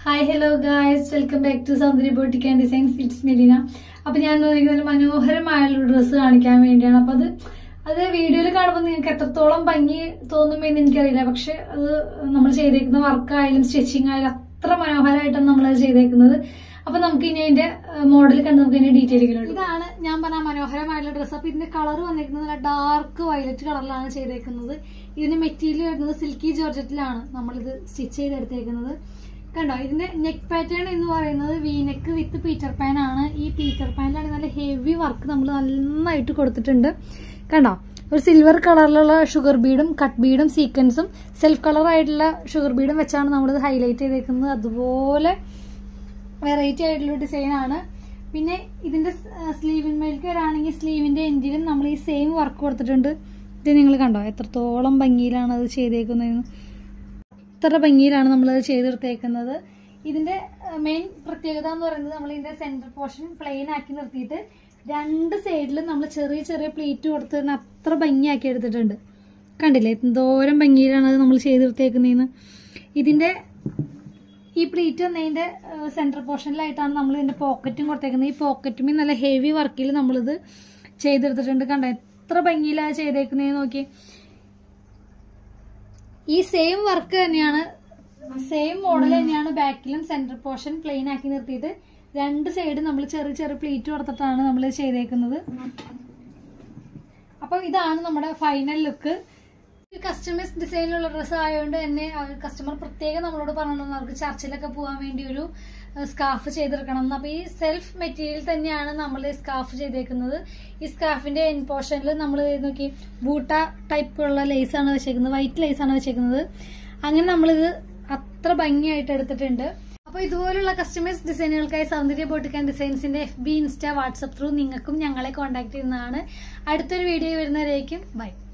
hi hello guys welcome back to Soundarya boutique and designs it's Melina അപ്പൊ ഞാൻ ഒരു മനോഹരമായുള്ള dress കാണിക്കാൻ വേണ്ടിയാണ് അപ്പൊ അത് അത് വീഡിയോയിൽ കാണുമ്പോൾ നിങ്ങൾക്ക് എത്രത്തോളം ഭംഗി തോന്നുമെന്ന് എനിക്കറിയില്ല പക്ഷെ അത് നമ്മൾ ചെയ്തേക്കുന്ന വർക്കായാലും സ്റ്റിച്ചിങ് ആയാലും അത്ര മനോഹരമായിട്ടാണ് നമ്മൾ അത് ചെയ്തേക്കുന്നത് അപ്പൊ നമുക്ക് ഇനി അതിന്റെ മോഡൽ കണ്ട് നമുക്ക് ഇതിന്റെ ഡീറ്റെയിലുകൾ ഇതാണ് ഞാൻ പറഞ്ഞ മനോഹരമായിട്ടുള്ള ഡ്രസ്സ് അപ്പൊ ഇതിന്റെ കളർ വന്നിരിക്കുന്നത് നല്ല ഡാർക്ക് വയലറ്റ് കളറിലാണ് ചെയ്തേക്കുന്നത് ഇതിന്റെ മെറ്റീരിയൽ വരുന്നത് സിൽക്കി ജോർജറ്റിലാണ് നമ്മളിത് സ്റ്റിച്ച് ചെയ്തെടുത്തേക്കുന്നത് കണ്ടോ ഇതിന്റെ നെക്ക് പാറ്റേൺ എന്ന് പറയുന്നത് വീനെക്ക് വിത്ത് പീറ്റർ പാൻ ആണ് ഈ പീറ്റർ പാനിലാണ് നല്ല ഹെവി വർക്ക് നമ്മൾ നന്നായിട്ട് കൊടുത്തിട്ടുണ്ട് കണ്ടോ ഒരു സിൽവർ കളറിലുള്ള ഷുഗർ ബീഡും കട്ട് ബീഡും സീക്വൻസും സെൽഫ് കളർ ആയിട്ടുള്ള ഷുഗർ ബീഡും വെച്ചാണ് നമ്മളിത് ഹൈലൈറ്റ് ചെയ്തേക്കുന്നത് അതുപോലെ വെറൈറ്റി ആയിട്ടുള്ള ഡിസൈൻ ആണ് പിന്നെ ഇതിന്റെ സ്ലീവിന്മേലേക്ക് വരാണെങ്കിൽ സ്ലീവിന്റെ എൻഡിലും നമ്മൾ ഈ സെയിം വർക്ക് കൊടുത്തിട്ടുണ്ട് ഇത് നിങ്ങൾ കണ്ടോ എത്രത്തോളം ഭംഗിയിലാണ് അത് ചെയ്തേക്കുന്നതെന്ന് ഇത്ര ഭംഗിയിലാണ് നമ്മളത് ചെയ്തെടുത്തേക്കുന്നത് ഇതിന്റെ മെയിൻ പ്രത്യേകത എന്ന് പറയുന്നത് നമ്മൾ ഇതിന്റെ സെന്റർ പോർഷൻ പ്ലെയിൻ ആക്കി നിർത്തിയിട്ട് രണ്ട് സൈഡിലും നമ്മൾ ചെറിയ ചെറിയ പ്ലീറ്റ് കൊടുത്ത് അത്ര ഭംഗിയാക്കി എടുത്തിട്ടുണ്ട് കണ്ടില്ലേ എന്തോരം ഭംഗിയിലാണ് അത് നമ്മൾ ചെയ്തെടുത്തേക്കുന്നതെന്ന് ഇതിന്റെ ഈ പ്ലീറ്റ് എന്നതിന്റെ സെന്റർ പോർഷനിലായിട്ടാണ് നമ്മൾ ഇതിന്റെ പോക്കറ്റും കൊടുത്തേക്കുന്നത് ഈ പോക്കറ്റും നല്ല ഹെവി വർക്കിൽ നമ്മളിത് ചെയ്തെടുത്തിട്ടുണ്ട് കണ്ടോ എത്ര ഭംഗിയിലാണ് ചെയ്തേക്കുന്നതെന്ന് നോക്കി ഈ സെയിം വർക്ക് തന്നെയാണ് സെയിം മോഡൽ തന്നെയാണ് ബാക്കിലും സെന്റർ പോർഷൻ പ്ലെയിൻ ആക്കി നിർത്തിയിട്ട് രണ്ട് സൈഡ് നമ്മൾ ചെറിയ ചെറിയ പ്ലീറ്റ് കൊടുത്തിട്ടാണ് നമ്മൾ ചെയ്തേക്കുന്നത് അപ്പൊ ഇതാണ് നമ്മുടെ ഫൈനൽ ലുക്ക് കസ്റ്റമൈസ് ഡിസൈനിലുള്ള ഡ്രസ്സ് ആയതുകൊണ്ട് തന്നെ കസ്റ്റമർ പ്രത്യേകം നമ്മളോട് പറഞ്ഞു അവർക്ക് ചർച്ചിലൊക്കെ പോകാൻ വേണ്ടി ഒരു സ്കാർഫ് ചെയ്തെടുക്കണം എന്ന് അപ്പൊ ഈ സെൽഫ് മെറ്റീരിയൽ തന്നെയാണ് നമ്മൾ ഈ സ്കാർഫ് ചെയ്തേക്കുന്നത് ഈ സ്കാർഫിന്റെ എൻ പോർഷനിൽ നമ്മൾ നോക്കി ബൂട്ട ടൈപ്പ് ഉള്ള ലേസ് ആണ് വെച്ചേക്കുന്നത് വൈറ്റ് ലേസ് ആണ് വെച്ചേക്കുന്നത് അങ്ങനെ നമ്മളിത് അത്ര ഭംഗിയായിട്ട് എടുത്തിട്ടുണ്ട് അപ്പോൾ ഇതുപോലുള്ള കസ്റ്റമൈസ് ഡിസൈനുകൾക്കായി സൗന്ദര്യ ബോട്ടിക് ആൻഡ് ഡിസൈൻസിന്റെ F B insta WhatsApp through നിങ്ങൾക്കും ഞങ്ങളെ കോൺടാക്ട് ചെയ്യുന്നതാണ് അടുത്തൊരു വീഡിയോ വരുന്നവരേക്കും ബൈ